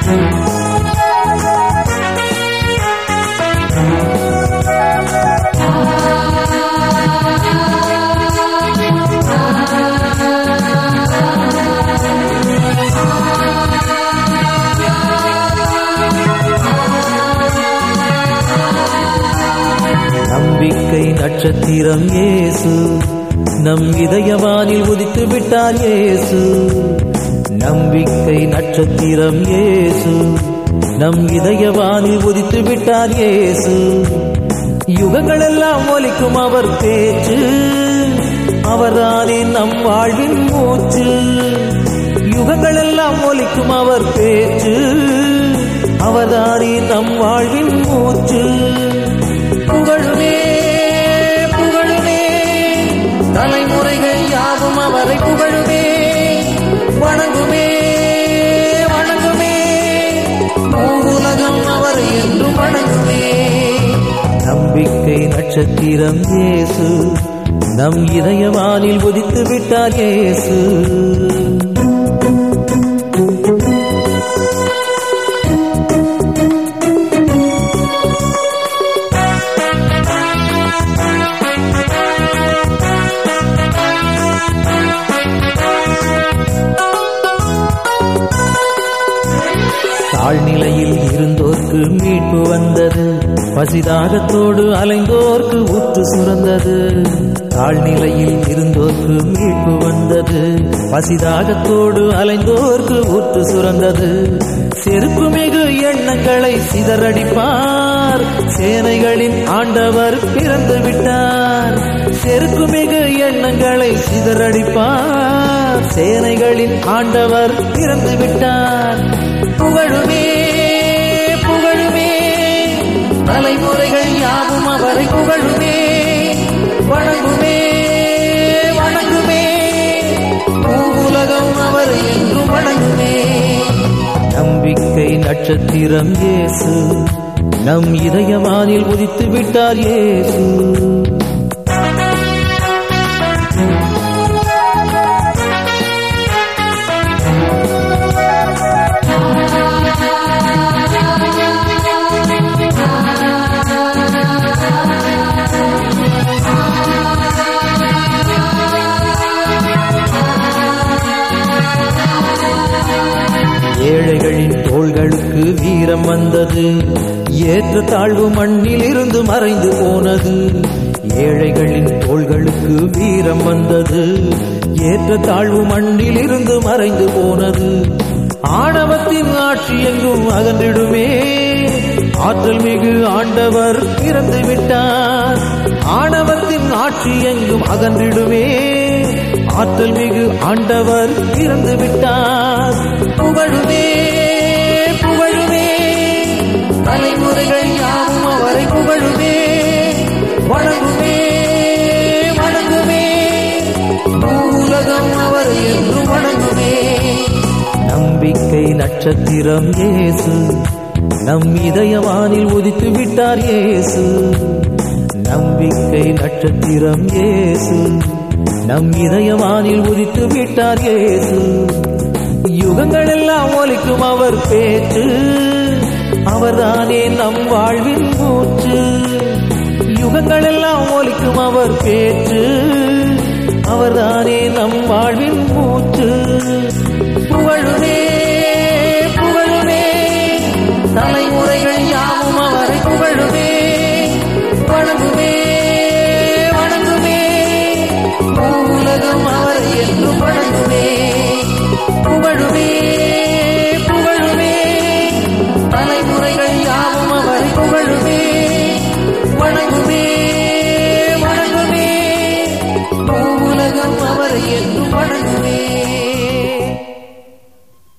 நம்பிக்கை நட்சத்திரம் இயேசு நம் இதயவானில் உதித்து விட்டார் இயேசு நம்பிக்கை நட்சத்திரம் இயேசு நம் இதயவானில் உதித்து விட்டார் இயேசு யுகங்களெல்லாம் ஒலிக்கும் அவர் பேச்சு அவர்தானே நம் வாழ்வின் மூச்சு யுகங்களெல்லாம் ஒலிக்கும் அவர் பேச்சு அவர்தானே நம் வாழ்வின் மூச்சு புகழுமே புகழுமே தலைமுறைகள் யாவும் அவரை புகழுமே வணங்குமே வணங்குமே உலகம் அவரை என்றும் வணங்குமே நம்பிக்கை நட்சத்திரம் இயேசு நம் இதயவானில் உதித்து விட்டார் இயேசு தாழ்நிலையில் இருந்தோர்க்கு மீட்பு வந்தது பசிதாகத்தோடு அலைந்தோர்க்கு ஊற்று சுரந்தது தாழ்நிலையில் இருந்தோர்க்கு மீட்பு வந்தது பசிதாகத்தோடு அலைந்தோர்க்கு ஊற்று சுரந்தது செருப்பு மிகு எண்ணங்களை சிதறடிப்பார் சேனைகளின் ஆண்டவர் பிறந்து விட்டார் செருக்கு மிகு எண்ணங்களை சிதறடிப்பார் சேனைகளின் ஆண்டவர் பிறந்து விட்டார் புகழுமே புகழுமே தலைமுறைகள் யாவும் அவரை புகழுமே வணங்குமே வணங்குமே உலகம் அவரை என்றும் வணங்குமே நம்பிக்கை நட்சத்திரம் இயேசு நம் இதயமானில் உதித்து விட்டார் இயேசு ஏழைகளின் தோள்களுக்கு வீரம் வந்தது ஏற்ற தாழ்வு மண்ணில் இருந்து மறைந்து போனது ஏழைகளின் தோள்களுக்கு வீரம் வந்தது ஏற்ற தாழ்வு மண்ணில் இருந்து மறைந்து போனது ஆணவத்தின் ஆட்சி எங்கும் அகன்றிடுமே ஆற்றல் மிகு ஆண்டவர் பிறந்து விட்டார் ஆணவத்தின் ஆட்சி எங்கும் அகன்றிடுமே ஆற்றல் மிகு ஆண்டவர் பிறந்து விட்டார் புகழுமே புகழுமே தலைமுறைகள் யாவும் அவரை புகழுமே வணங்குமே வணங்குமே உலகம் அவரை என்றும் வணங்குமே நம்பிக்கை நட்சத்திரம் இயேசு நம் இதயவானில் உதித்து விட்டார் இயேசு நம்பிக்கை நட்சத்திரம் இயேசு நம் இதயவானில் உதித்து விட்டார் இயேசு யுகங்கள் எல்லாம் ஒலிக்கும் அவர் பேச்சு அவர்தானே நம் வாழ்வின் மூச்சு யுகங்கள் எல்லாம் ஒலிக்கும் அவர் பேச்சு அவர்தானே நம் வாழ்வின் மூச்சு புகழுமே புகழுமே தலைமுறைகள் யாவும் அவரை புகழுமே வணங்குமே வணங்குமே உலகம் அவரை என்றும் வணங்குமே புகழுமே புகழுமே தலைமுறைகள் யாவும் அவரை புகழுமே வணங்குமே